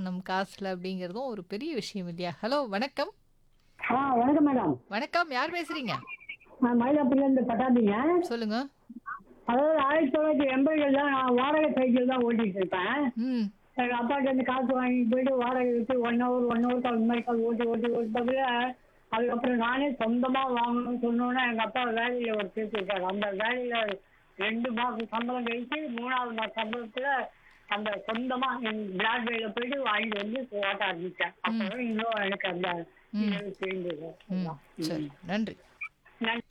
நம் காசுல அப்படிங்கிறதும் ஒரு பெரிய விஷயம் இல்லையா ஹலோ வணக்கம் ஆ வணக்கம் மேடம் வணக்கம் யார் பேசுறீங்க நான் மயிலாப்பூர்லேருந்து பட்டாபிங்க சொல்லுங்க அதாவது ஆயிரத்தி தொள்ளாயிரத்தி எண்பதுகள் தான் நான் வாடகை சைக்கிள் தான் ஓட்டிட்டு இருப்பேன் ம் எங்கள் அப்பாட்ட இருந்து காசு வாங்கி போயிட்டு வாடகை விட்டு ஒன் ஹவர் ஒன் ஹவருக்கு அது மாதிரி கால் ஓட்டி ஓட்டி ஓட்டதுல அதுக்கப்புறம் நானே சொந்தமாக வாங்கணும்னு சொன்னோன்னே எங்கள் அப்பா வேலையில் ஒரு சேர்த்துருக்காரு அந்த வேலையில் ரெண்டு மாதம் சம்பளம் கழிச்சு மூணாவது மாதம் சம்பளத்தில் அந்த சொந்தமாக என் பிராட்வேல போயிட்டு வாங்கிட்டு வந்து ஓட்ட ஆரம்பித்தேன் அப்போ இன்னும் எனக்கு அந்த இது தெரிஞ்சது ம் சரி நன்றி நன்றி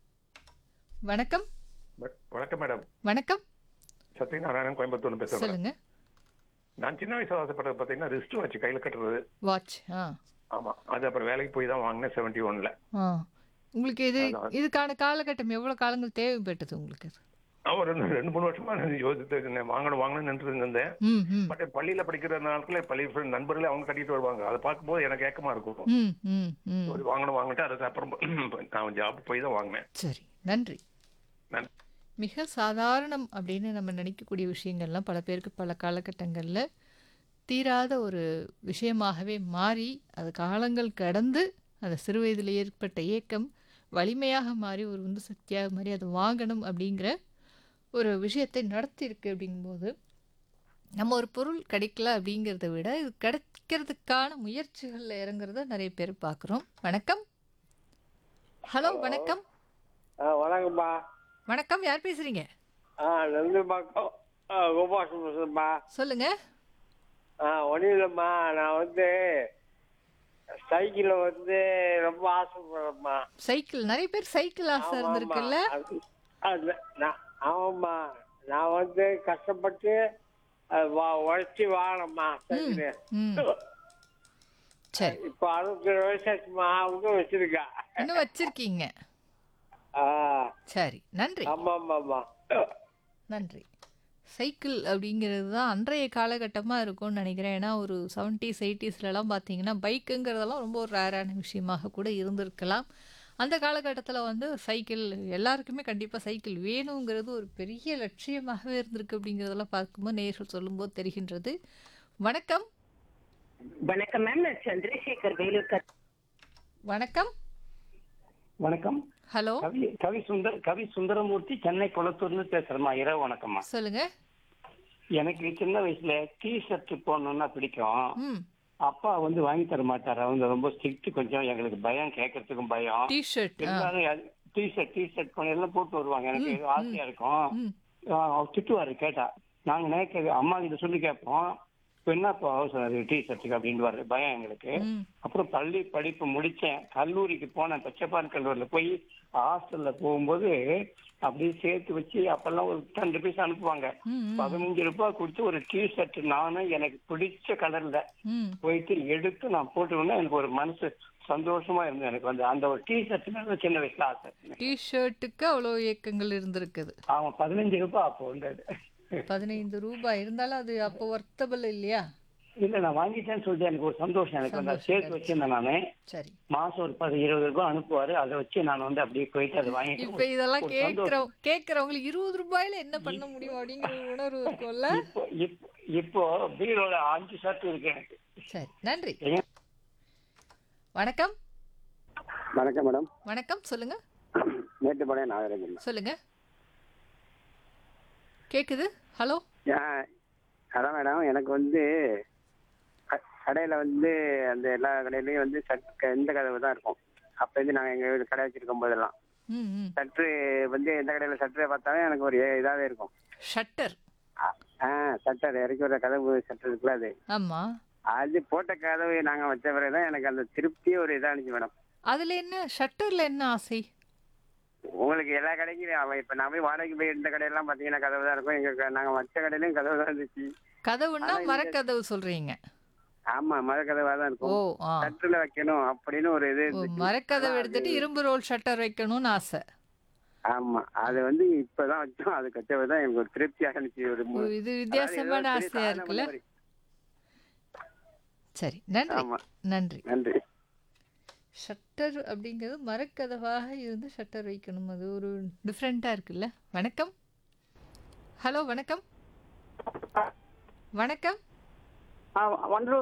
வணக்கம் வ- வணக்கம் மேடம் வணக்கம் சத்யநாராயணன் கோயம்புத்தூர்ல பேசுறேன் மேடம். சொல்லுங்க நான் சின்ன வயசுல ஆசைப்பட்டது பாத்தீங்கன்னா ரிஸ்ட் வச்சு கையில கட்டுறது வாட்ச் ஆ ஆமா அது அப்புறம் வேலைக்கு போய் தான் வாங்கினேன் செவன்டி ஒன்ல ஆ உங்களுக்கு இது இதுக்கான காலகட்டம் எவ்வளவு காலங்கள் தேவைப்பட்டது உங்களுக்கு அது? ஒரு ரெண்டு ரெண்டு மூணு வருஷமா நான் யோசித்து இருந்தேன் வாங்கணும் வாங்கணும்னு நின்று இருந்தேன் ம் ம் பட் பள்ளியில படிக்கிற நாட்களே பள்ளி friend நண்பர்களே அவங்க கட்டிட்டு வருவாங்க அதை பார்க்கும்போது எனக்கு ஏக்கமா இருக்கும் ம் ம் ம் ஒரு வாங்கணும் வாங்கிட்டு அதுக்கப்புறம் நான் ஜாப் போய் தான் வாங்கினேன் சரி நன்றி நன்றி. மிக சாதாரணம் அப்படின்னு நம்ம நினைக்கக்கூடிய விஷயங்கள்லாம் பல பேருக்கு பல காலகட்டங்களில் தீராத ஒரு விஷயமாகவே மாறி அது காலங்கள் கடந்து அந்த சிறு வயதில் ஏற்பட்ட ஏக்கம் வலிமையாக மாறி ஒரு உந்து சக்தியாக மாறி அதை வாங்கணும் அப்படிங்கிற ஒரு விஷயத்தை நடத்தியிருக்கு அப்படிங்கும்போது நம்ம ஒரு பொருள் கிடைக்கல அப்படிங்கிறத விட இது கிடைக்கிறதுக்கான முயற்சிகளில் இறங்குறத நிறைய பேர் பார்க்குறோம் வணக்கம் ஹலோ வணக்கம் ஆ வணக்கம்ப்பா வணக்கம் யார் பேசுறீங்க ஆ நந்திம்பாக்கம் ஆ கோபாசம் பேசுறேன்ப்பா சொல்லுங்க ஆ ஒன்றும் இல்லைம்மா நான் வந்து சைக்கிளில் வந்து ரொம்ப ஆசைப்படுறேம்மா சைக்கிள் நிறைய பேர் சைக்கிள் ஆசை ஆமாம்மா. இருந்திருக்குல்ல அது- அது நான் ஆமாம்மா நான் வந்து கஷ்டப்பட்டு அது வா உழைச்சி வாங்கினேம்மா சைக்கிள் ம் சரி இப்போ அறுபத்தி ஏழு வயசு ஆச்சுமா அவங்களும் வச்சிருக்கா இன்னும் வச்சிருக்கீங்க ஆ சரி நன்றி ஆமாம் ஆமாம்மா நன்றி சைக்கிள் அப்படிங்கிறது தான் அன்றைய காலகட்டமாக இருக்கும்னு நினைக்கிறேன் ஏன்னா ஒரு செவன்ட்டீஸ் எயிட்டிஸ்லலாம் பார்த்தீங்கன்னா பைக்குங்கிறதெல்லாம் ரொம்ப ஒரு ரேரான விஷயமாக கூட இருந்திருக்கலாம் அந்த காலகட்டத்தில் வந்து சைக்கிள் எல்லாருக்குமே கண்டிப்பாக சைக்கிள் வேணுங்கிறது ஒரு பெரிய லட்சியமாகவே இருந்திருக்கு அப்படிங்கிறதெல்லாம் பார்க்கும்போது நேர்கள் சொல்லும்போது தெரிகின்றது வணக்கம் வணக்கம் மேம் நான் சந்திரசேகர் வேலூர் கத்- வணக்கம் வணக்கம் ஹலோ கவி கவி சுந்தர் கவி சுந்தரமூர்த்தி சென்னை குளத்தூர்னு பேசுறேம்மா இரவு வணக்கம்மா சொல்லுங்க எனக்கு சின்ன வயசுல டி ஷர்ட் போடணும்னா பிடிக்கும் ம் அப்பா வந்து வாங்கி தர மாட்டாரு அவங்க ரொம்ப ஸ்ட்ரிக்ட் கொஞ்சம் எங்களுக்கு பயம் கேட்கறதுக்கும் பயம் டிஷர்ட் ஆ இருந்தாலும் டி ஷர்ட் டி ஷர்ட் எல்லாம் போட்டு வருவாங்க எனக்கு ஏதோ ஆசையா இருக்கும் ம் ஆ, அவர் திட்டுவாரு கேட்டா நாங்க நினைக்க அம்மா கிட்ட சொல்லி கேட்போம் இப்ப என்னப்பா அவசரம் டி ஷர்ட்டுக்கு அப்படின்னு பயம் எங்களுக்கு ம் அப்புறம் பள்ளி படிப்பு முடிச்சேன் கல்லூரிக்கு போனேன் பச்சைப்பான் கல்லூரியில போய் ஹாஸ்டல்ல போகும்போது அப்படியே சேர்த்து வச்சு அப்பெல்லாம் ஒரு டென் ருபீஸ் அனுப்புவாங்க ம், ம். பதினஞ்சு ரூபாய் கொடுத்து ஒரு டி ஷர்ட் நானும் எனக்கு பிடிச்ச கலர்ல ம் போயிட்டு எடுத்து நான் போட்டுக்கணும் எனக்கு ஒரு மனசு சந்தோஷமா இருந்தது எனக்கு வந்து அந்த ஒரு டி ஷர்ட் மேல சின்ன வயசுல ஆசை டிஷர்ட்டுக்கு அவ்வளோ இயக்கங்கள் இருந்திருக்குது அவன் பதினஞ்சு ரூபாய் அப்போ வந்தது பதினைந்து ரூபாய் இருந்தாலும் அது அப்போ ஒர்த்தபிள் இல்லையா இல்ல நான் வாங்கிட்டேன்னு சொல்லிட்டு எனக்கு ஒரு சந்தோஷம் எனக்கு வந்து அதை சேர்த்து வச்சிருந்தேன் நானு சரி மாசம் ஒரு பது இருபது ரூபாய் அனுப்புவாரு அதை வச்சு நான் வந்து அப்படியே போயிட்டு அதை வாங்கிட்டு இப்ப இதெல்லாம் ஒரு சந்தோஷம். கேக்குறோம் கேக்குறவங்களுக்கு இருபது ரூபாயில என்ன பண்ண முடியும் அப்படிங்கிற ஒரு உணர்வு இருக்கும்ல இப்போ இப்போ இப்போ பீரோல அஞ்சு ஷர்ட் இருக்கு எனக்கு சரி நன்றி ஏன்? வணக்கம் வணக்கம் மேடம் வணக்கம் சொல்லுங்க மேட்டுப்பாளையம் நாகராஜன் சொல்லுங்க கேக்குது ஹலோ அதான் மேடம் எனக்கு வந்து க- கடையில வந்து அந்த எல்லா கடையிலயும் வந்து சட் இந்த கதவு தான் இருக்கும் அப்ப இருந்து நாங்க எங்க வீடு கடை வச்சிருக்கும் போதெல்லாம் ம் ம் சற்று வந்து எந்த கடையில சட்டரை பார்த்தாலும் எனக்கு ஒரு இதாவே இருக்கும் ஷட்டர் ஆ- ஆ சட்டர் இறக்கி ஒரு கதவு சட்டர் இருக்குல்ல அது ஆமா அது போட்ட கதவு நாங்க வச்ச பிறகுதான் எனக்கு அந்த திருப்தியே ஒரு இதா இருந்துச்சு மேடம் அதுல என்ன ஷட்டர்ல என்ன ஆசை உங்களுக்கு எல்லா கடைக்கும் அவ இப்ப நான் போய் வாடகைக்கு போய் இருந்த கடையெல்லாம் பாத்தீங்கன்னா கதவு தான் இருக்கும் எங்க க- நாங்க வச்ச கடையிலயும் கதவு தான் இருந்துச்சு கதவுன்னா ஆனா இந்த- மரக்கதவு சொல்றீங்க ஆமா மர கதவா தான் ஓ இருக்கும் ஆ சட்டுல வைக்கணும் அப்படின்னு ஒரு இது ஓ, இருந்துச்சு. மரக்கதவு ஆனா எடுத்துட்டு அது- இரும்பு ரோல் ஷட்டர் வைக்கணும்னு ஆசை ஆமா அது வந்து இப்பதான் வச்சோம் அது கச்சவை எனக்கு ஒரு திருப்தியா இருந்துச்சு ஒரு ஓ, மு- இது அதாவது வித்தியாசமான ஏதோ பெரிய ஆசையா சாதனை இருக்குல்ல பண்ண மாதிரி. சரி நன்றி ஆமா நன்றி நன்றி ஷட்டர் அப்படிங்கிறது மரக்கதவாக இருந்து ஷட்டர் வைக்கணும் அது ஒரு டிஃப்ரெண்ட்டாக இருக்குல்ல வணக்கம் ஹலோ வணக்கம் வணக்கம் ஆ, ஒன்றரை